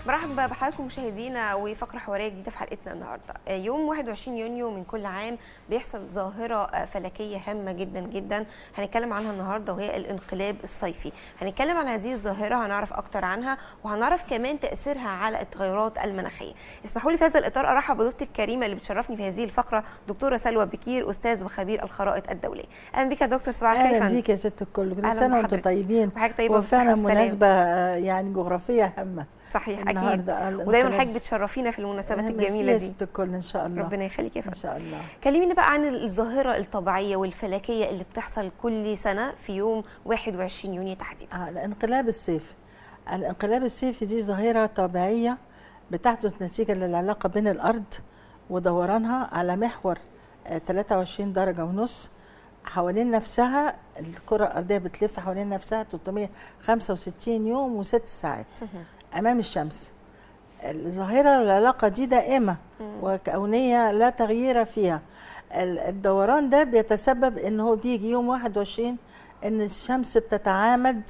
برحب بحضراتكم مشاهدينا وفقره حواريه جديده في حلقتنا النهارده يوم 21 يونيو من كل عام بيحصل ظاهره فلكيه هامه جدا جدا هنتكلم عنها النهارده وهي الانقلاب الصيفي هنتكلم عن هذه الظاهره هنعرف اكتر عنها وهنعرف كمان تاثيرها على التغيرات المناخيه اسمحوا لي في هذا الاطار ارحب بضيفتي الكريمه اللي بتشرفني في هذه الفقره دكتوره سلوى بكير استاذ وخبير الخرائط الدوليه اهلا بك يا دكتور صباح الخير اهلا بيك يا ست الكل كل أهلاً سنه وانتم بحضرتك. طيبين وحضرتك طيبة وفعلا بالصحة والسلامة. مناسبه آه، يعني جغرافيه هامه صحيح اكيد النهاردة الانقلاب ودايما حضرتك بتشرفينا في المناسبات ميرسي الجميله يا دي ست الكل ان شاء الله ربنا يخليك يا ان فندم شاء الله كلمينا بقى عن الظاهرة الطبيعية والفلكية اللي بتحصل كل سنة في يوم 21 يونيو تحديدا آه، الانقلاب الصيفي الانقلاب الصيفي دي ظاهره طبيعيه بتحدث نتيجه للعلاقه بين الارض ودورانها على محور آه، 23 درجه ونص حوالين نفسها الكره الارضيه بتلف حوالين نفسها 365 يوم وست ساعات امام الشمس الظاهره والعلاقه دي دائمه وكونيه لا تغيير فيها ال- الدوران ده بيتسبب ان هو بيجي يوم 21 ان الشمس بتتعامد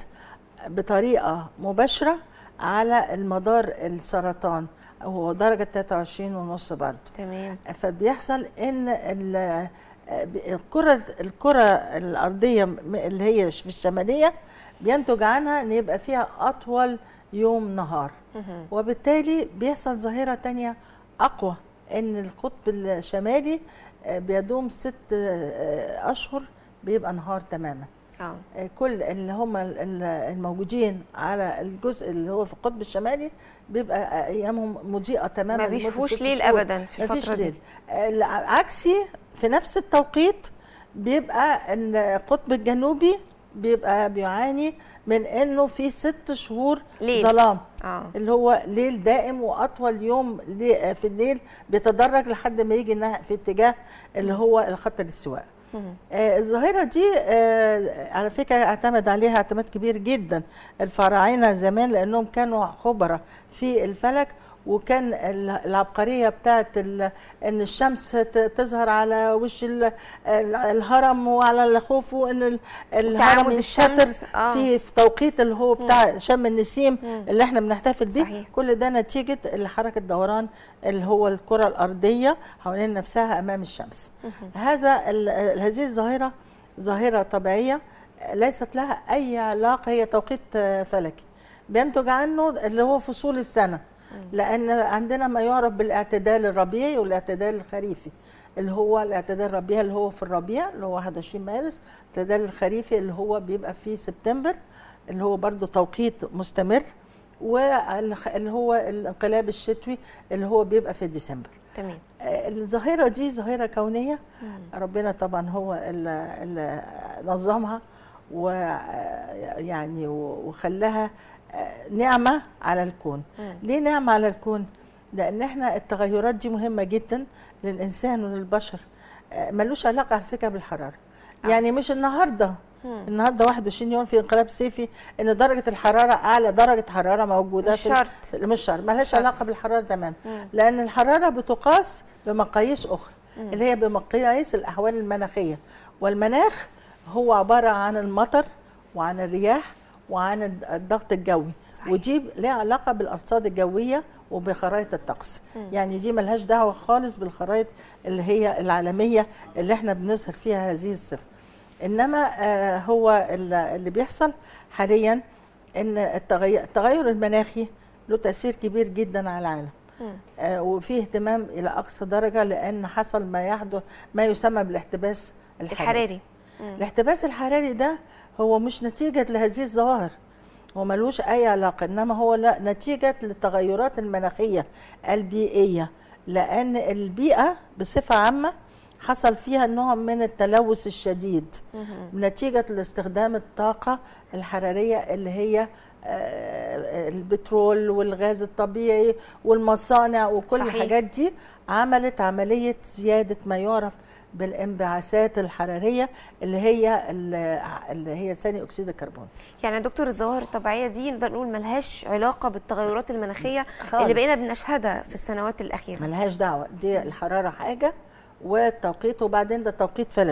بطريقه مباشره على المدار السرطان هو درجه 23 ونص برضه تمام فبيحصل ان ال- الكره الكره الارضيه م- اللي هي في الشماليه بينتج عنها ان يبقى فيها اطول يوم نهار مهم. وبالتالي بيحصل ظاهره تانية اقوى ان القطب الشمالي آه، بيدوم ست آه، اشهر بيبقى نهار تماما اه آه، كل اللي هم ال- ال- الموجودين على الجزء اللي هو في القطب الشمالي بيبقى ايامهم مضيئه تماما ما لمدة بيشوفوش ست ليل شهور. ابدا في مفيش الفترة دي ليل آه، عكسي في نفس التوقيت بيبقى ان القطب الجنوبي بيبقى بيعاني من انه في ست شهور ليل. ظلام اه اللي هو ليل دائم واطول يوم لي- في الليل بيتدرج لحد ما يجي إنها في اتجاه اللي هو الخط الاستواء مهم. آه، الظاهرة دي آه، على فكرة اعتمد عليها اعتماد كبير جدا الفراعنة زمان لأنهم كانوا خبرة في الفلك وكان ال- العبقرية بتاعت ال- إن الشمس ت- تظهر على وش ال- ال- الهرم وعلى الخوف وإن ال- الهرم تعامد ينشطر الشمس، آه. في في توقيت اللي هو بتاع شم النسيم اللي احنا بنحتفل بيه صحيح. كل ده نتيجة حركة دوران اللي هو الكرة الأرضية حوالين نفسها أمام الشمس هذا ال- هذه الظاهرة ظاهرة طبيعية ليست لها أي علاقة هي توقيت آه، فلكي بينتج عنه اللي هو فصول السنة لأن عندنا ما يعرف بالاعتدال الربيعي والاعتدال الخريفي اللي هو الاعتدال الربيعي اللي هو في الربيع اللي هو 21 مارس الاعتدال الخريفي اللي هو بيبقى في سبتمبر اللي هو برضو توقيت مستمر واللي هو الانقلاب الشتوي اللي هو بيبقى في ديسمبر تمام آه، الظاهرة دي ظاهرة كونية ربنا طبعا هو اللي اللي نظمها ويعني وخلاها آه، نعمة على الكون مم. ليه نعمة على الكون؟ لأن احنا التغيرات دي مهمة جدا للإنسان وللبشر آه، ملوش علاقة على فكرة بالحرارة آه. يعني مش النهارده مم. النهارده 21 يوم في انقلاب صيفي ان درجه الحراره اعلى درجه حراره موجوده مش في ال- شرط. مش شرط مالهاش شرط. علاقه بالحراره تمام مم. لان الحراره بتقاس بمقاييس اخرى اللي هي بمقاييس الاحوال المناخيه والمناخ هو عباره عن المطر وعن الرياح وعن الد- الضغط الجوي صحيح. ودي لها علاقه بالارصاد الجويه وبخرائط الطقس يعني دي ملهاش دعوه خالص بالخرائط اللي هي العالميه اللي احنا بنظهر فيها هذه الصفه انما آه هو ال- اللي بيحصل حاليا ان التغير, التغير المناخي له تاثير كبير جدا على العالم مم. آه وفيه اهتمام الى اقصى درجه لان حصل ما يحدث ما يسمى بالاحتباس الحراري الحراري مم. الاحتباس الحراري ده هو مش نتيجة لهذه الظواهر هو ملوش أي علاقة إنما هو لا نتيجة للتغيرات المناخية البيئية لأن البيئة بصفة عامة حصل فيها نوع من التلوث الشديد مهم. نتيجة لاستخدام الطاقة الحرارية اللي هي آه، البترول والغاز الطبيعي والمصانع وكل صحيح. الحاجات دي عملت عملية زيادة ما يعرف بالانبعاثات الحرارية اللي هي اللي هي ثاني أكسيد الكربون يعني يا دكتور الظواهر الطبيعيه دي نقدر نقول ملهاش علاقه بالتغيرات المناخيه خالص. اللي بقينا بنشهدها في السنوات الاخيره ملهاش دعوة دي الحرارة حاجة والتوقيت وبعدين ده توقيت فلكي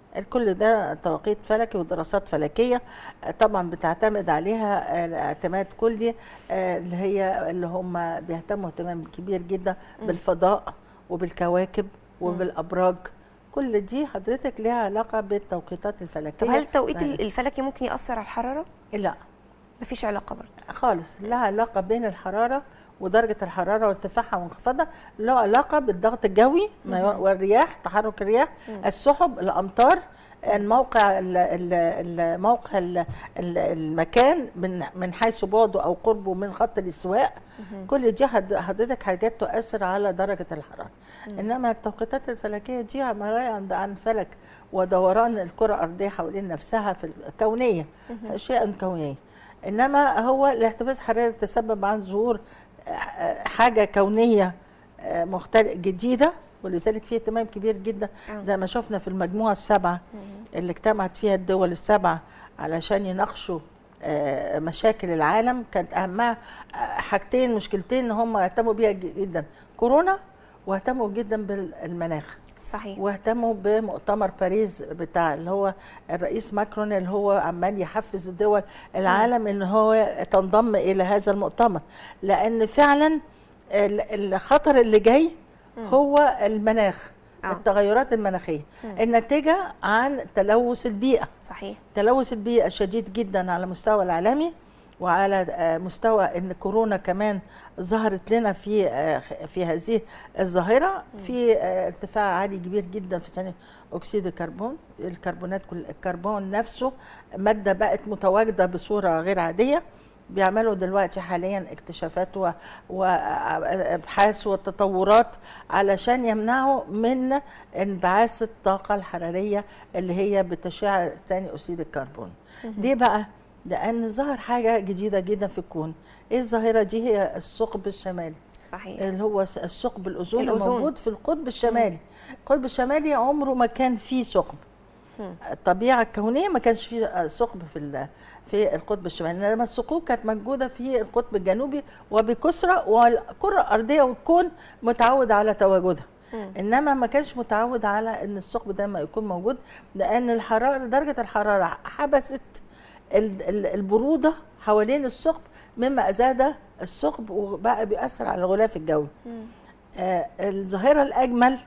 الكل ده توقيت فلكي ودراسات فلكيه آه، طبعا بتعتمد عليها آه، اعتماد كلي آه، اللي هي اللي هم بيهتموا اهتمام كبير جدا بالفضاء وبالكواكب وبالابراج كل دي حضرتك ليها علاقه بالتوقيتات الفلكيه طب هل التوقيت يعني- الفلكي ممكن ياثر على الحراره لا مفيش علاقه برضه خالص لها علاقة بين الحرارة ودرجة الحرارة وارتفاعها وانخفاضها له علاقة بالضغط الجوي ما يو- والرياح تحرك الرياح السحب الأمطار الموقع ال- ال- الموقع ال- ال- المكان من من حيث بعده او قربه من خط الاستواء كل دي حد- حضرتك حاجات تؤثر على درجه الحراره انما التوقيتات الفلكيه دي عباره عن عن فلك ودوران الكره الارضيه حوالين نفسها في الكونيه اشياء كونيه انما هو الاحتباس الحراري تسبب عن ظهور آه، حاجه كونيه مختلف جديده ولذلك في اهتمام كبير جدا آه. زي ما شفنا في المجموعه السبعه اللي اجتمعت فيها الدول السبعه علشان يناقشوا آه، مشاكل العالم كانت اهمها آه، حاجتين مشكلتين ان هم اهتموا بيها ج- جدا كورونا واهتموا جدا بالمناخ صحيح واهتموا بمؤتمر باريس بتاع اللي هو الرئيس ماكرون اللي هو عمال يحفز الدول العالم ان هو تنضم الى هذا المؤتمر لان فعلا ال- الخطر اللي جاي هو المناخ آه. التغيرات المناخيه الناتجه عن تلوث البيئه صحيح تلوث البيئة شديد جدا على مستوى العالمي وعلى آه، مستوى ان كورونا كمان ظهرت لنا في آه، في هذه الظاهره في آه، ارتفاع عالي كبير جدا في ثاني اكسيد الكربون الكربونات كل الكربون نفسه ماده بقت متواجده بصوره غير عاديه بيعملوا دلوقتي حاليا اكتشافات و- وابحاث وتطورات علشان يمنعوا من انبعاث الطاقه الحراريه اللي هي بتشع ثاني اكسيد الكربون ليه بقى لان ظهر حاجه جديده جدا في الكون ايه الظاهره دي هي الثقب الشمالي صحيح اللي هو س- الثقب الاوزون الأوزون. الموجود في القطب الشمالي القطب الشمالي عمره ما كان فيه ثقب الطبيعه الكونيه ما كانش فيه آه، ثقب في ال- في القطب الشمالي انما الثقوب كانت موجوده في القطب الجنوبي وبكثره والكره الارضيه والكون متعود على تواجدها انما ما كانش متعود على ان الثقب ده ما يكون موجود لان الحراره درجه الحراره حبست ال- ال- البروده حوالين الثقب مما ازاد الثقب وبقى بيأثر على الغلاف الجوي آه الظاهره الاجمل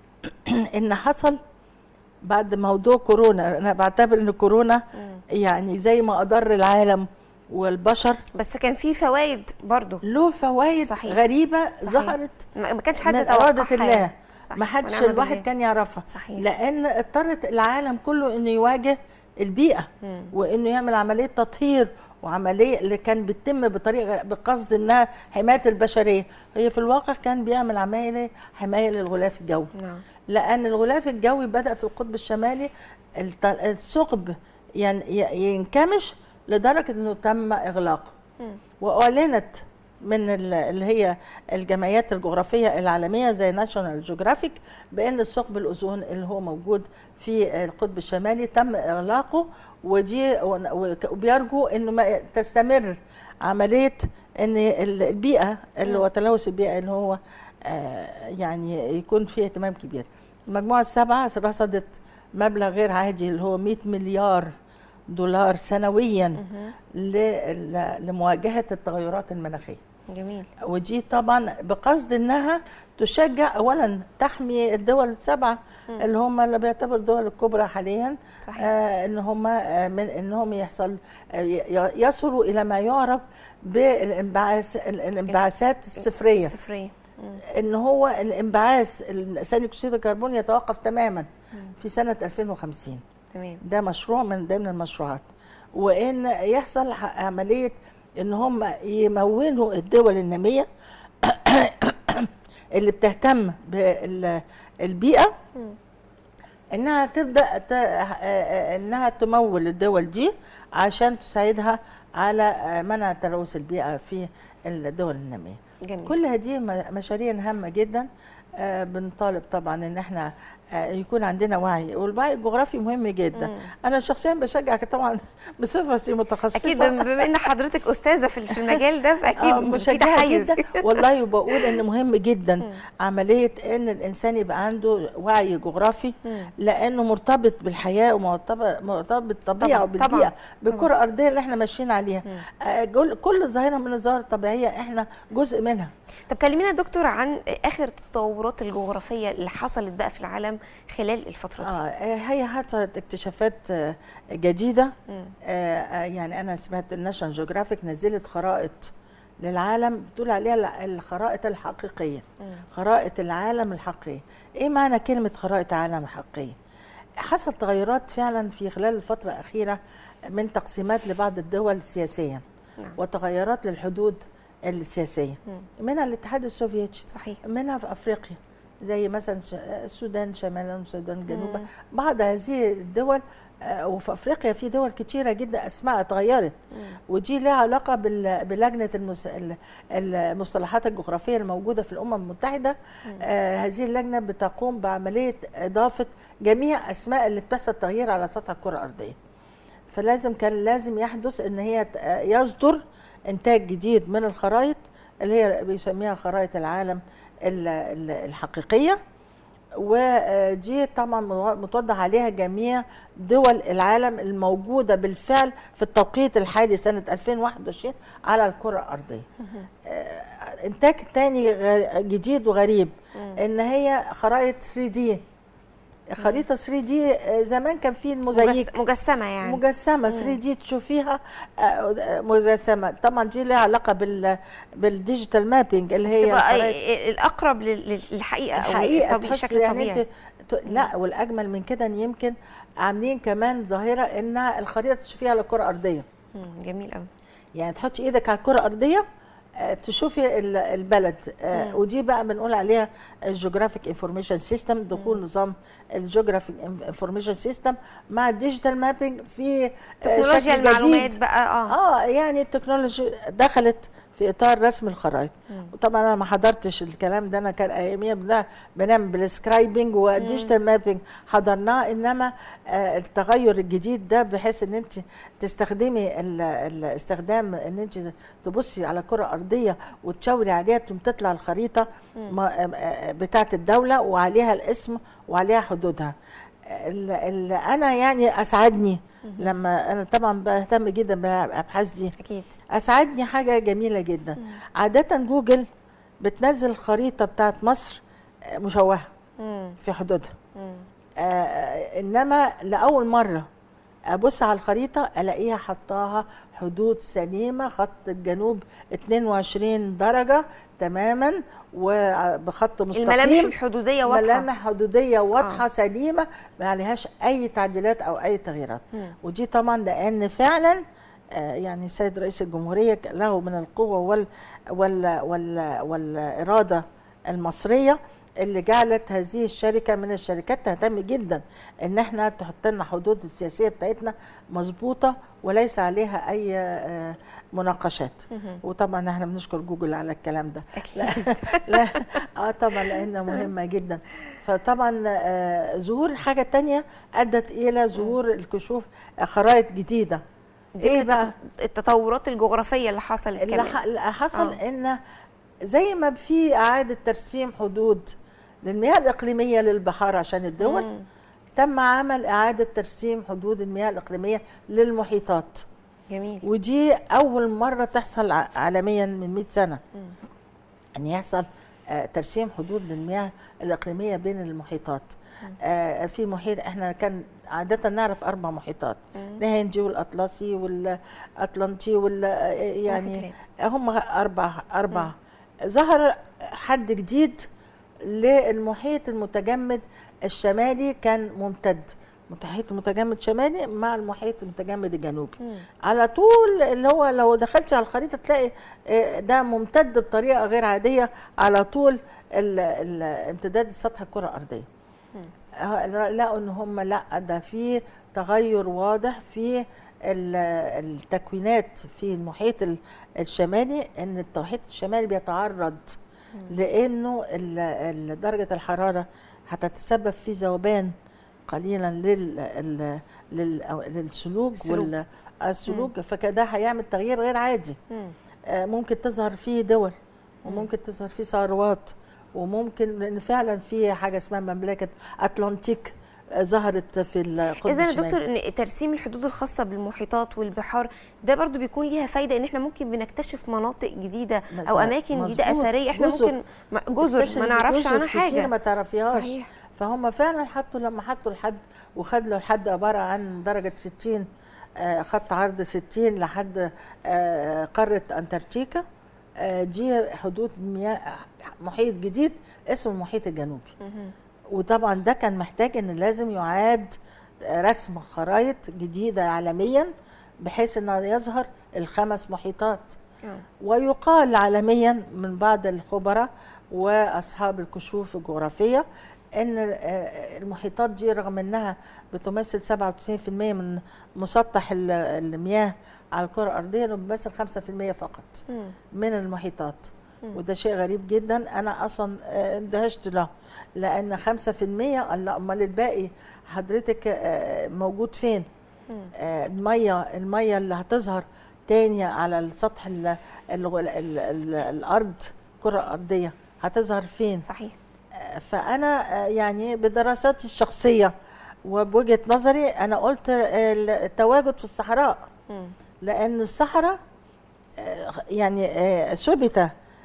ان حصل بعد موضوع كورونا انا بعتبر ان كورونا يعني زي ما اضر العالم والبشر بس كان في فوائد برضو له فوائد صحيح. غريبه صحيح. ظهرت ما ما كانش حد من توقعها إرادة الله يعني. صحيح. ما حدش ونعم الواحد بالله. كان يعرفها صحيح. لان اضطرت العالم كله انه يواجه البيئه مم. وانه يعمل عمليه تطهير وعمليه اللي كان بتتم بطريقه بقصد انها حمايه البشريه هي في الواقع كان بيعمل عمليه حمايه للغلاف الجوي نعم لان الغلاف الجوي بدا في القطب الشمالي الت- الثقب ين- ي- ينكمش لدرجه انه تم اغلاقه مم. واعلنت من ال- اللي هي الجمعيات الجغرافيه العالميه زي ناشونال جيوغرافيك بان الثقب الاوزون اللي هو موجود في القطب الشمالي تم اغلاقه ودي ون- وك- وبيرجوا انه ما تستمر عمليه ان ال- البيئه اللي هو تلوث البيئه اللي هو آه، يعني يكون فيه اهتمام كبير المجموعه السبعه رصدت مبلغ غير عادي اللي هو 100 مليار دولار سنويا مهم. ل- لمواجهه التغيرات المناخيه جميل ودي طبعا بقصد انها تشجع اولا تحمي الدول السبعه اللي هم اللي بيعتبر الدول الكبرى حاليا صحيح آه ان هم آه من انهم يحصل آه ي- يصلوا الى ما يعرف بالانبعاث ال- الانبعاثات الصفريه الصفرية مم. ان هو الانبعاث ال- ثاني اكسيد الكربون يتوقف تماما في سنه 2050 تمام ده مشروع من ضمن المشروعات وان يحصل ح- عمليه ان هم يمولوا الدول الناميه اللي بتهتم بالبيئه مم. انها تبدا ت... آه، انها تمول الدول دي عشان تساعدها على آه، منع تلوث البيئه في الدول الناميه جميل كل هذه م- مشاريع هامه جدا آه، بنطالب طبعا ان احنا آه، يكون عندنا وعي والوعي الجغرافي مهم جدا مم. انا شخصيا بشجعك طبعا بصفتي متخصصه اكيد بما ان حضرتك استاذه في في المجال ده آه، فاكيد في مشجعه تحيز جدا والله وبقول ان مهم جدا عمليه ان الانسان يبقى عنده وعي جغرافي مم. لانه مرتبط بالحياه ومرتبط مرتبط بالطبيعه طبعاً، وبالبيئه طبعاً، بالكره الارضيه اللي احنا ماشيين عليها آه، كل- كل ظاهره من الظواهر الطبيعيه احنا جزء منها طب كلمينا يا دكتور عن اخر التطورات الجغرافيه اللي حصلت بقى في العالم خلال الفتره دي اه آه، هي حصلت اكتشافات آه، جديده مم. آه، آه، يعني انا سمعت الناشونال جيوغرافيك نزلت خرائط للعالم بتقول عليها الع- الخرائط الحقيقيه مم. خرائط العالم الحقيقيه ايه معنى كلمه خرائط عالم حقيقيه حصل تغيرات فعلا في خلال الفتره الاخيره من تقسيمات لبعض الدول السياسيه نعم. وتغيرات للحدود السياسيه مم. منها الاتحاد السوفيتي صحيح منها في افريقيا زي مثلا ش- السودان شمالا والسودان جنوبا مم. بعض هذه الدول آه، وفي افريقيا في دول كتيره جدا اسماء اتغيرت ودي لها علاقه بال- بلجنه المس... ال- المصطلحات الجغرافيه الموجوده في الامم المتحده آه هذه اللجنه بتقوم بعمليه اضافه جميع اسماء اللي بتحصل تغيير على سطح الكره الارضيه فلازم كان لازم يحدث ان هي ت- آه، يصدر انتاج جديد من الخرائط اللي هي بيسميها خرائط العالم ال- ال- الحقيقيه ودي طبعا متوضح عليها جميع دول العالم الموجوده بالفعل في التوقيت الحالي سنه 2021 على الكره الارضيه. آه، انتاج تاني غ- جديد وغريب ان هي خرائط 3 دي خريطه 3 دي زمان كان في الموزاييك مجس- مجسمه يعني مجسمه 3 دي تشوفيها آه، آه، مجسمه طبعا دي لها علاقه بال بالديجيتال مابينج اللي هي تبقى الخرائط ال- الاقرب لل- لل- للحقيقه او الحقيقه الطبيعي- تحس الشكل يعني الطبيعي انت ت- لا والاجمل من كده ان يمكن عاملين كمان ظاهره ان الخريطه تشوفيها على الكره الارضيه مم، جميل قوي يعني تحطي ايدك على الكره الارضيه آه، تشوفي ال- البلد آه، ودي بقى بنقول عليها الجيوغرافيك انفورميشن سيستم دخول نظام الجيوغرافيك انفورميشن سيستم مع الديجيتال مابينج في آه، تكنولوجيا شكل المعلومات جديد بقى اه اه يعني التكنولوجي دخلت في اطار رسم الخرائط وطبعا انا ما حضرتش الكلام ده انا كان اياميا بن- بنعمل بالسكرايبنج والديجيتال مابينج حضرناه انما آه التغير الجديد ده بحيث ان انت تستخدمي ال- الاستخدام ان انت تبصي على كره ارضيه وتشاوري عليها تقوم تطلع الخريطه ما- آه، آه، بتاعه الدوله وعليها الاسم وعليها حدودها اللي انا يعني اسعدني لما انا طبعا بهتم جدا بالابحاث دي اكيد اسعدني حاجه جميله جدا عاده جوجل بتنزل الخريطه بتاعت مصر آه، مشوهه مم. في حدودها مم. آه انما لاول مره ابص على الخريطه الاقيها حطاها حدود سليمه خط الجنوب 22 درجه تماما وبخط مستقيم الملامح الحدوديه واضحه ملامح حدوديه واضحه آه. آه. سليمه ما عليهاش اي تعديلات او اي تغييرات مم. ودي طبعا لان فعلا آه، يعني السيد رئيس الجمهوريه له من القوه وال وال وال والاراده المصريه اللي جعلت هذه الشركه من الشركات تهتم جدا ان احنا تحط لنا حدود السياسيه بتاعتنا مظبوطه وليس عليها اي آه، مناقشات مهم. وطبعا احنا بنشكر جوجل على الكلام ده اكيد لا اه طبعا لانها مهمه جدا فطبعا آه ظهور حاجه تانية ادت الى ظهور الكشوف آه، خرائط جديده دي ايه من بقى التطورات الجغرافيه اللي حصلت اللي كمان ح- اللي حصل آه. ان زي ما في اعاده ترسيم حدود للمياه الاقليميه للبحار عشان الدول مم. تم عمل اعاده ترسيم حدود المياه الاقليميه للمحيطات جميل ودي اول مره تحصل ع- عالميا من 100 سنه ان يحصل آه، ترسيم حدود للمياه الاقليميه بين المحيطات آه، في محيط احنا كان عاده نعرف اربع محيطات الهندي والاطلسي والاطلنطي وال آه، يعني هم اربع اربع ظهر حد جديد للمحيط المتجمد الشمالي كان ممتد محيط متجمد شمالي مع المحيط المتجمد الجنوبي مم. على طول اللي هو لو دخلت على الخريطه تلاقي آه، ده ممتد بطريقه غير عاديه على طول ال- ال- امتداد سطح الكره الارضيه آه، لقوا ان هم لا ده في تغير واضح في ال- التكوينات في المحيط ال- الشمالي ان المحيط الشمالي بيتعرض لانه ال- ال- درجه الحراره هتتسبب في ذوبان قليلا لل ال- لل- أو- للسلوك السلوك. وال- السلوك فكده هيعمل تغيير غير عادي مم. آه، ممكن تظهر فيه دول وممكن تظهر فيه ثروات وممكن لان فعلا في حاجه اسمها مملكه اتلانتيك آه، ظهرت في القطب اذا يا الشمالي دكتور ان ترسيم الحدود الخاصه بالمحيطات والبحار ده برضو بيكون ليها فايده ان احنا ممكن بنكتشف مناطق جديده او مظبوط. اماكن جديده مظبوط. اثريه احنا جزر. ممكن م- جزر تكتشف ما نعرفش جزر عنها كتير حاجه ما تعرفيهاش صحيح فهم فعلا حطوا لما حطوا الحد وخد له الحد عباره عن درجه 60 آه، خط عرض 60 لحد آه، قاره انتاركتيكا آه، دي حدود مياه محيط جديد اسمه المحيط الجنوبي مهم. وطبعا ده كان محتاج ان لازم يعاد رسم خرائط جديده عالميا بحيث ان يظهر الخمس محيطات آه. ويقال عالميا من بعض الخبراء واصحاب الكشوف الجغرافيه ان آه، المحيطات دي رغم انها بتمثل 97% من مسطح ال- المياه على الكره الارضيه انه بيمثل 5% فقط مم. من المحيطات مم. وده شيء غريب جدا انا اصلا آه، اندهشت له لان 5% الله امال الباقي حضرتك آه، موجود فين مم. آه، الميه الميه اللي هتظهر تاني على السطح ال ال ال ال الارض الكره الارضيه هتظهر فين صحيح آه، فانا آه، يعني بدراساتي الشخصيه وبوجهه نظري انا قلت آه، التواجد في الصحراء مم. لان الصحراء آه، يعني آه، ثبت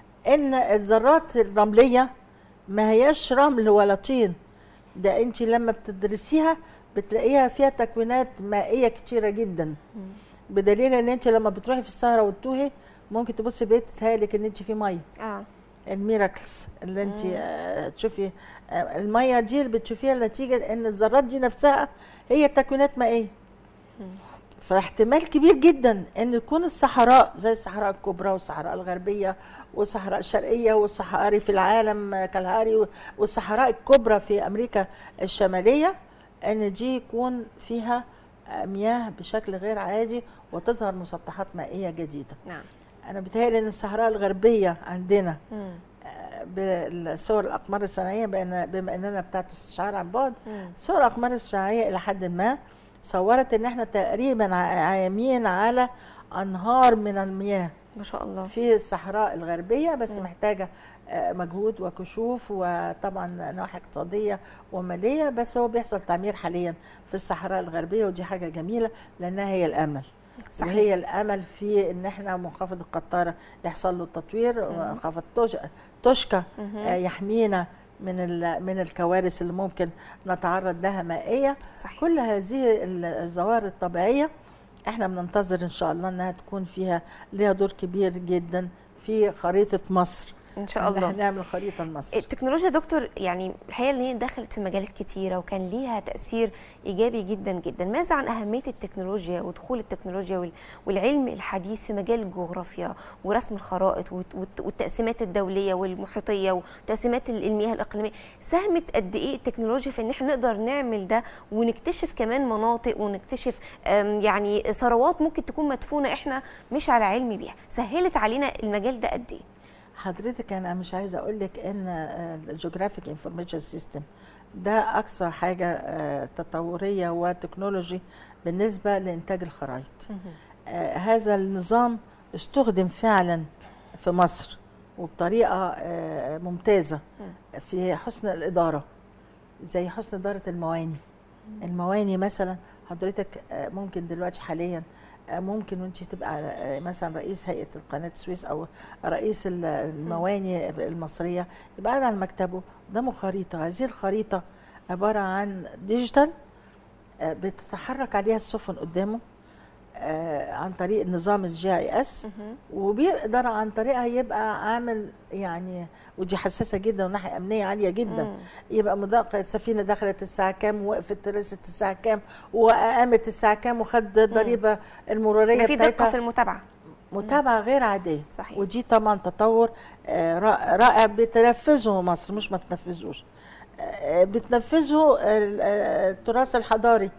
ان الذرات الرمليه ما هياش رمل ولا طين ده انت لما بتدرسيها بتلاقيها فيها تكوينات مائيه كتيره جدا مم. بدليل ان انت لما بتروحي في الصحراء وتتوهي ممكن تبصي بيت تهيألك ان انت في ميه اه الميراكلز اللي انت مم. آه، تشوفي آه، الميه دي اللي بتشوفيها نتيجه ان الذرات دي نفسها هي تكوينات مائيه مم. فاحتمال كبير جدا ان تكون الصحراء زي الصحراء الكبرى والصحراء الغربيه والصحراء الشرقيه والصحاري في العالم آه، كالهاري والصحراء الكبرى في امريكا الشماليه ان دي يكون فيها آه، مياه بشكل غير عادي وتظهر مسطحات مائيه جديده نعم انا بتهيألي ان الصحراء الغربيه عندنا مم. بالصور الاقمار الصناعيه بأن بما اننا بتاعت استشعار عن بعد مم. صور الاقمار الصناعيه الى حد ما صورت ان احنا تقريبا ع- عايمين على انهار من المياه ما شاء الله في الصحراء الغربيه بس مم. محتاجه آه، مجهود وكشوف وطبعا نواحي اقتصاديه وماليه بس هو بيحصل تعمير حاليا في الصحراء الغربيه ودي حاجه جميله لانها هي الامل صحيح وهي الامل في ان احنا منخفض القطاره يحصل له تطوير منخفض توش- توشكا مهم. آه، يحمينا من ال- من الكوارث اللي ممكن نتعرض لها مائيه صحيح كل هذه ال- الظواهر الطبيعيه احنا بننتظر ان شاء الله انها تكون فيها ليها دور كبير جدا في خريطه مصر ان شاء إن الله احنا نعمل خريطه لمصر التكنولوجيا يا دكتور يعني الحقيقه ان هي دخلت في مجالات كتيره وكان ليها تاثير ايجابي جدا جدا ماذا عن اهميه التكنولوجيا ودخول التكنولوجيا وال- والعلم الحديث في مجال الجغرافيا ورسم الخرائط والت- والت- والتقسيمات الدوليه والمحيطيه وتقسيمات ال- المياه الاقليميه ساهمت قد ايه التكنولوجيا في ان احنا نقدر نعمل ده ونكتشف كمان مناطق ونكتشف آم، يعني ثروات ممكن تكون مدفونه احنا مش على علم بيها سهلت علينا المجال ده قد ايه حضرتك انا مش عايزه اقول لك ان الجيوغرافيك انفورميشن سيستم ده اقصى حاجه آه، تطوريه وتكنولوجي بالنسبه لانتاج الخرائط آه، هذا النظام استخدم فعلا في مصر وبطريقه آه، ممتازه في حسن الاداره زي حسن اداره المواني المواني مثلا حضرتك آه، ممكن دلوقتي حاليا آه، ممكن وانت تبقى آه، مثلا رئيس هيئه القناه السويس او رئيس ال- المواني المصريه يبقى قاعد على مكتبه قدامه خريطه هذه الخريطه عباره عن ديجيتال آه، بتتحرك عليها السفن قدامه آه، عن طريق نظام الجي اي اس وبيقدر عن طريقها يبقى عامل يعني ودي حساسه جدا وناحيه امنيه عاليه جدا مم. يبقى مدقق السفينه دخلت الساعه كام وقفت رست الساعه كام وقامت الساعه كام وخد الضريبه المروريه يبقى في دقه في بتاعتها المتابعه متابعه غير عاديه صحيح. ودي طبعا تطور آه، رائع رائع بتنفذه مصر مش ما بتنفذوش آه، بتنفذه ال- آه، التراث الحضاري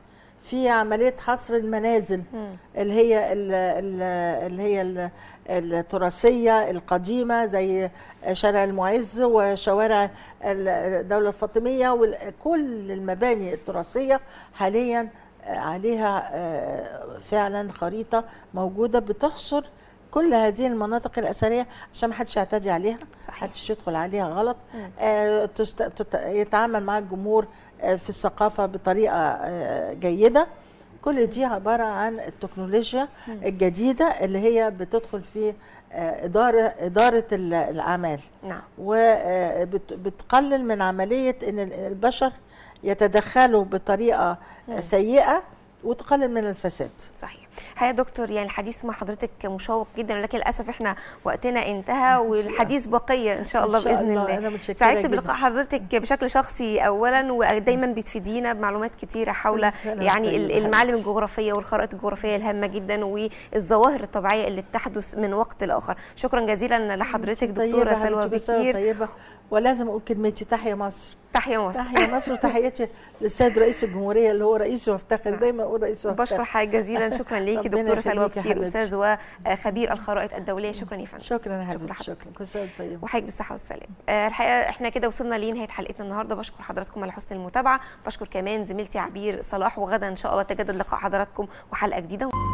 في عمليه حصر المنازل مم. اللي هي ال- ال- اللي هي ال- التراثيه القديمه زي شارع المعز وشوارع ال- الدوله الفاطميه وكل المباني التراثيه حاليا عليها آه، فعلا خريطه موجوده بتحصر كل هذه المناطق الاثريه عشان ما حدش يعتدي عليها صحيح محدش يدخل عليها غلط مم. آه، تست... تت... يتعامل مع الجمهور آه، في الثقافة بطريقة آه، جيدة كل دي عبارة عن التكنولوجيا مم. الجديدة اللي هي بتدخل في آه، إدارة إدارة ال- الأعمال نعم وبتقلل من عملية إن ال- البشر يتدخلوا بطريقة مم. سيئة وتقلل من الفساد صحيح الحقيقه يا دكتور يعني الحديث مع حضرتك مشوق جدا ولكن للاسف احنا وقتنا انتهى والحديث بقيه ان شاء الله إن شاء باذن الله أنا متشكرة سعدت جداً. بلقاء حضرتك بشكل شخصي اولا ودايما بتفيدينا بمعلومات كتيره حول كل سنة يعني وأنت ال- طيبة المعالم حبيبتي. الجغرافيه والخرائط الجغرافيه الهامه جدا والظواهر الطبيعيه اللي بتحدث من وقت لاخر شكرا جزيلا لحضرتك طيبة دكتوره سلوى حبيبتي، كل سنة بكير طيبة ولازم أقول كلمتي تحيا مصر تحيا مصر تحيا مصر وتحياتي للسيد رئيس الجمهوريه اللي هو رئيسي وافتخر نعم. دايما اقول رئيسي وافتخر بشكر حضرتك جزيلا شكرا ليكي ربنا دكتوره سلوى يخليكي يا بكير حبيبتي. استاذ وخبير الخرائط الدوليه شكرا يا فندم شكرا يا شكرا حبيبتي لحضرتك. شكرا كل سنه وأنت طيبه وحضرتك بالصحه والسلامه آه، الحقيقه احنا كده وصلنا لنهايه حلقتنا النهارده بشكر حضراتكم على حسن المتابعه بشكر كمان زميلتي عبير صلاح وغدا ان شاء الله تجدد لقاء حضراتكم وحلقه جديده